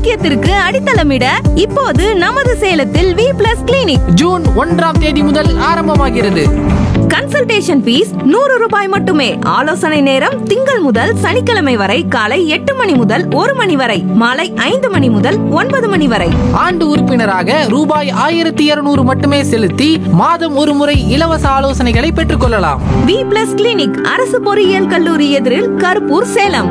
ஆரோக்கியத்திற்கு அடித்தளமிட இப்போது நமது சேலத்தில் வி பிளஸ் கிளினிக் ஜூன் ஒன்றாம் தேதி முதல் ஆரம்பமாகிறது கன்சல்டேஷன் ஃபீஸ் நூறு ரூபாய் மட்டுமே ஆலோசனை நேரம் திங்கள் முதல் சனிக்கிழமை வரை காலை எட்டு மணி முதல் ஒரு மணி வரை மாலை ஐந்து மணி முதல் ஒன்பது மணி வரை ஆண்டு உறுப்பினராக ரூபாய் ஆயிரத்தி இருநூறு மட்டுமே செலுத்தி மாதம் ஒரு முறை இலவச ஆலோசனைகளை பெற்றுக்கொள்ளலாம் வி பிளஸ் கிளினிக் அரசு பொறியியல் கல்லூரி எதிரில் கருப்பூர் சேலம்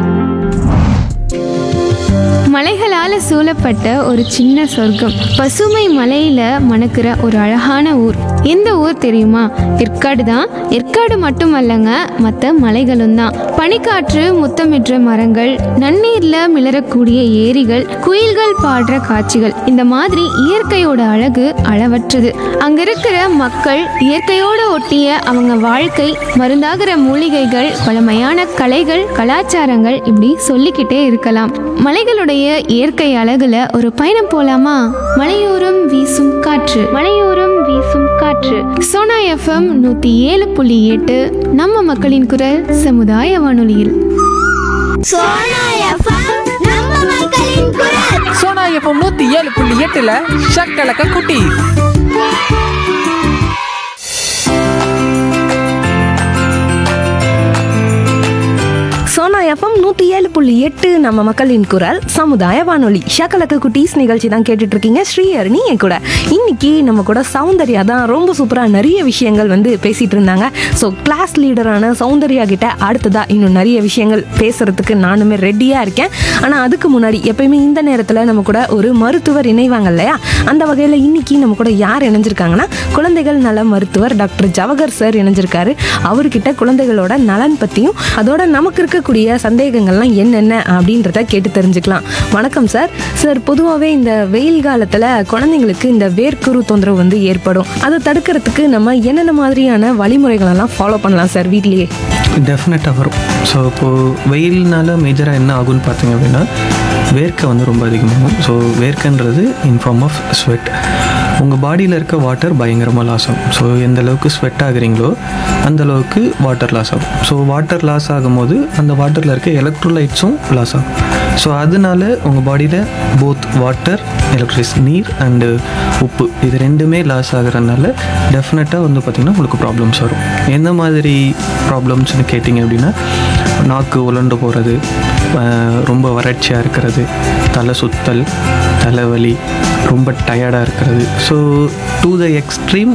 மலைகளால சூழப்பட்ட ஒரு சின்ன சொர்க்கம் பசுமை மலையில மணக்கிற ஒரு அழகான ஊர் எந்த ஊர் தெரியுமா ஏற்காடு தான் ஏற்காடு மட்டுமல்லங்க மற்ற மலைகளும் தான் பனிக்காற்று முத்தமிடுற மரங்கள் நன்னீர்ல மிளறக்கூடிய ஏரிகள் குயில்கள் பாடுற காட்சிகள் இந்த மாதிரி இயற்கையோட அழகு அளவற்றது அங்க இருக்கிற மக்கள் இயற்கையோட ஒட்டிய அவங்க வாழ்க்கை மருந்தாகிற மூலிகைகள் பழமையான கலைகள் கலாச்சாரங்கள் இப்படி சொல்லிக்கிட்டே இருக்கலாம் மலைகளுடைய இயற்கை அழகுல ஒரு பயணம் போலாமா மலையோரம் வீசும் காற்று மலையோரம் வீசும் காற்று சோனா எஃப்எம் நூத்தி ஏழு புள்ளி எட்டு நம்ம மக்களின் குரல் சமுதாய வானொலியில் சோனா எஃப்எம் நம்ம மக்களின் குரல் சோனா எஃப்எம் நூத்தி ஏழு புள்ளி எட்டுல ஷக்கலக்க குட்டி சோனா எஃப்எம் நூத்தி ஏழு புள்ளி எட்டு நம்ம மக்களின் குரல் சமுதாய வானொலி ஷக்கலக்கு குட்டீஸ் நிகழ்ச்சி தான் கேட்டுட்டு இருக்கீங்க ஸ்ரீஹரணி என் கூட இன்னைக்கு நம்ம கூட சௌந்தர்யா தான் ரொம்ப சூப்பரா நிறைய விஷயங்கள் வந்து பேசிட்டு இருந்தாங்க ஸோ கிளாஸ் லீடரான சௌந்தர்யா கிட்ட அடுத்ததா இன்னும் நிறைய விஷயங்கள் பேசுறதுக்கு நானுமே ரெடியா இருக்கேன் ஆனா அதுக்கு முன்னாடி எப்பயுமே இந்த நேரத்துல நம்ம கூட ஒரு மருத்துவர் இணைவாங்க இல்லையா அந்த வகையில இன்னைக்கு நம்ம கூட யார் இணைஞ்சிருக்காங்கன்னா குழந்தைகள் நல மருத்துவர் டாக்டர் ஜவஹர் சார் இணைஞ்சிருக்காரு அவர்கிட்ட குழந்தைகளோட நலன் பத்தியும் அதோட நமக்கு இருக்கக்கூடிய சந்தேகங்கள்லாம் என்னென்ன அப்படின்றத கேட்டு தெரிஞ்சுக்கலாம் வணக்கம் சார் சார் பொதுவாகவே இந்த வெயில் காலத்துல குழந்தைங்களுக்கு இந்த வேர்க்குரு தொந்தரவு வந்து ஏற்படும் அதை தடுக்கிறதுக்கு நம்ம என்னென்ன மாதிரியான வழிமுறைகள் எல்லாம் ஃபாலோ பண்ணலாம் சார் வீட்லயே டெஃபினட்டாக வரும் ஸோ இப்போது வெயில்னால மேஜராக என்ன ஆகும்னு பார்த்தீங்க அப்படின்னா வேர்க்கை வந்து ரொம்ப அதிகமாகும் ஸோ வேர்க்கன்றது இன் ஃபார்ம் ஆஃப் ஸ்வெட் உங்கள் பாடியில் இருக்க வாட்டர் பயங்கரமாக லாஸ் ஆகும் ஸோ எந்த அளவுக்கு ஸ்வெட் ஆகுறீங்களோ அந்த அளவுக்கு வாட்டர் லாஸ் ஆகும் ஸோ வாட்டர் லாஸ் ஆகும்போது அந்த வாட்டரில் இருக்க எலக்ட்ரோலைட்ஸும் லாஸ் ஆகும் ஸோ அதனால உங்கள் பாடியில் போத் வாட்டர் எலக்ட்ரிஸ் நீர் அண்டு உப்பு இது ரெண்டுமே லாஸ் ஆகுறதுனால டெஃபினட்டாக வந்து பார்த்திங்கன்னா உங்களுக்கு ப்ராப்ளம்ஸ் வரும் எந்த மாதிரி ப்ராப்ளம்ஸ்னு கேட்டிங்க அப்படின்னா நாக்கு உலண்டு போகிறது ரொம்ப வறட்சியாக இருக்கிறது தலை சுத்தல் தலைவலி ரொம்ப டயர்டாக இருக்கிறது so to the extreme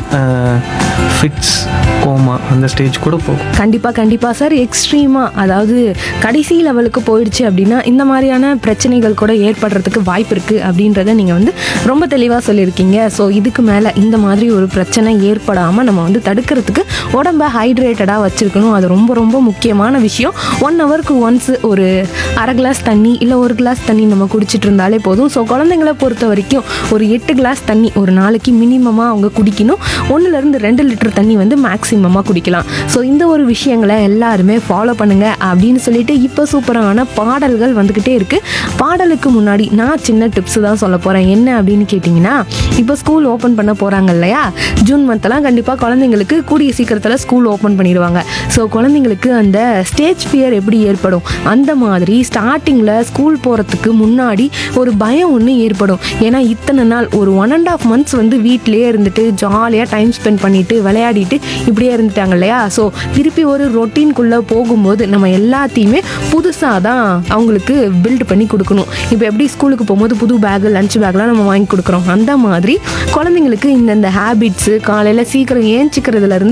fits coma அந்த ஸ்டேஜ் கூட போகும் கண்டிப்பா கண்டிப்பா சார் எக்ஸ்ட்ரீமா அதாவது கடைசி லெவலுக்கு போயிடுச்சு அப்படின்னா இந்த மாதிரியான பிரச்சனைகள் கூட ஏற்படுறதுக்கு வாய்ப்பு இருக்கு அப்படின்றத நீங்க வந்து ரொம்ப தெளிவா சொல்லியிருக்கீங்க ஸோ இதுக்கு மேல இந்த மாதிரி ஒரு பிரச்சனை ஏற்படாம நம்ம வந்து தடுக்கிறதுக்கு உடம்ப ஹைட்ரேட்டடா வச்சிருக்கணும் அது ரொம்ப ரொம்ப முக்கியமான விஷயம் ஒன் ஹவருக்கு ஒன்ஸ் ஒரு அரை கிளாஸ் தண்ணி இல்லை ஒரு கிளாஸ் தண்ணி நம்ம குடிச்சிட்டு இருந்தாலே போதும் ஸோ குழந்தைங்களை பொறுத்த வரைக்கும் ஒரு எட்டு கிளாஸ் தண்ணி ஒரு நாளைக்கு மினிமமாக அவங்க குடிக்கணும் ஒன்றுலேருந்து ரெண்டு லிட்டர் தண்ணி வந்து மேக்ஸிமமாக குடிக்கலாம் ஸோ இந்த ஒரு விஷயங்களை எல்லாருமே ஃபாலோ பண்ணுங்க அப்படின்னு சொல்லிட்டு இப்போ சூப்பரான பாடல்கள் வந்துக்கிட்டே இருக்கு பாடலுக்கு முன்னாடி நான் சின்ன டிப்ஸ் தான் சொல்ல போகிறேன் என்ன அப்படின்னு கேட்டிங்கன்னா இப்போ ஸ்கூல் ஓப்பன் பண்ண போகிறாங்க இல்லையா ஜூன் மந்த்லாம் கண்டிப்பாக குழந்தைங்களுக்கு கூடிய சீக்கிரத்தில் ஸ்கூல் ஓப்பன் பண்ணிடுவாங்க ஸோ குழந்தைங்களுக்கு அந்த ஸ்டேஜ் ஃபியர் எப்படி ஏற்படும் அந்த மாதிரி ஸ்டார்டிங்கில் ஸ்கூல் போகிறதுக்கு முன்னாடி ஒரு பயம் ஒன்று ஏற்படும் ஏன்னா இத்தனை நாள் ஒரு ஒன் அண்ட் ஆஃப் மந்த்ஸ் வந்து வீட்டிலேயே இருந்துட்டு ஜாலியாக டைம் ஸ்பெண்ட் பண்ணிட்டு விளையாடிட்டு இப்படியே இருந்துட்டாங்க இல்லையா ஸோ திருப்பி ஒரு ரொட்டீன்குள்ளே போகும்போது நம்ம எல்லாத்தையுமே புதுசாக தான் அவங்களுக்கு பில்ட் பண்ணி கொடுக்கணும் இப்போ எப்படி ஸ்கூலுக்கு போகும்போது புது பேக் லஞ்ச் பேக்லாம் நம்ம வாங்கி கொடுக்குறோம் அந்த மாதிரி குழந்தைங்களுக்கு இந்தந்த ஹேபிட்ஸு காலையில் சீக்கிரம் ஏஞ்சிக்கிறதுல இருந்து